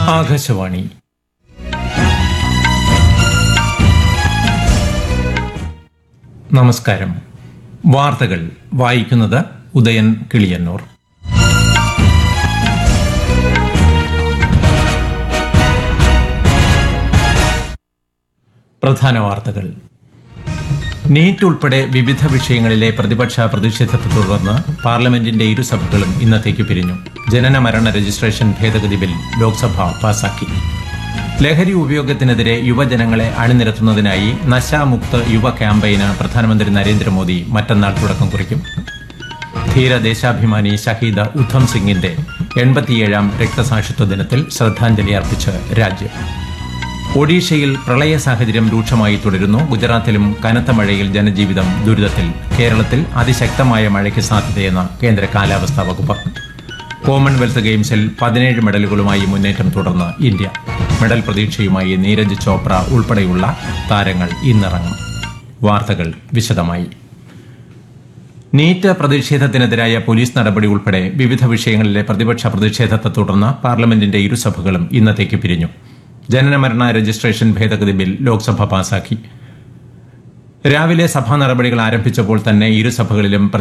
ആകാശവാണി നമസ്കാരം വാർത്തകൾ വായിക്കുന്നത് ഉദയൻ കിളിയന്നൂർ പ്രധാന വാർത്തകൾ നീറ്റ് ഉൾപ്പെടെ വിവിധ വിഷയങ്ങളിലെ പ്രതിപക്ഷ പ്രതിഷേധത്തെ തുടർന്ന് പാർലമെന്റിന്റെ ഇരുസഭകളും ഇന്നത്തേക്ക് പിരിഞ്ഞു ജനന മരണ രജിസ്ട്രേഷൻ ഭേദഗതി ബിൽ ലോക്സഭ പാസാക്കി ലഹരി ഉപയോഗത്തിനെതിരെ യുവജനങ്ങളെ അണിനിരത്തുന്നതിനായി നശാമുക്ത് യുവ ക്യാമ്പയിന് പ്രധാനമന്ത്രി നരേന്ദ്രമോദി മറ്റന്നാൾ തുടക്കം കുറിക്കും ധീര ദേശാഭിമാനി ഷഹീദ് ഉദ്ധം സിംഗിന്റെ എൺപത്തിയേഴാം രക്തസാക്ഷിത്വ ദിനത്തിൽ ശ്രദ്ധാഞ്ജലി അർപ്പിച്ച് രാജ്യം ഒഡീഷയിൽ പ്രളയ സാഹചര്യം രൂക്ഷമായി തുടരുന്നു ഗുജറാത്തിലും കനത്ത മഴയിൽ ജനജീവിതം ദുരിതത്തിൽ കേരളത്തിൽ അതിശക്തമായ മഴയ്ക്ക് സാധ്യതയെന്ന് കേന്ദ്ര കാലാവസ്ഥാ വകുപ്പ് കോമൺവെൽത്ത് ഗെയിംസിൽ പതിനേഴ് മെഡലുകളുമായി മുന്നേറ്റം തുടർന്ന് ഇന്ത്യ മെഡൽ പ്രതീക്ഷയുമായി നീരജ് ചോപ്ര ഉൾപ്പെടെയുള്ള താരങ്ങൾ ഇന്നിറങ്ങും വാർത്തകൾ വിശദമായി നീറ്റ് പ്രതിഷേധത്തിനെതിരായ പോലീസ് നടപടി ഉൾപ്പെടെ വിവിധ വിഷയങ്ങളിലെ പ്രതിപക്ഷ പ്രതിഷേധത്തെ തുടർന്ന് പാർലമെന്റിന്റെ ഇരുസഭകളും ഇന്നത്തേക്ക് പിരിഞ്ഞു ജനനമരണ രജിസ്ട്രേഷൻ ഭേദഗതി ബിൽ ലോക്സഭ പാസാക്കി രാവിലെ സഭാ നടപടികൾ ആരംഭിച്ചപ്പോൾ തന്നെ ഇരുസഭകളിലും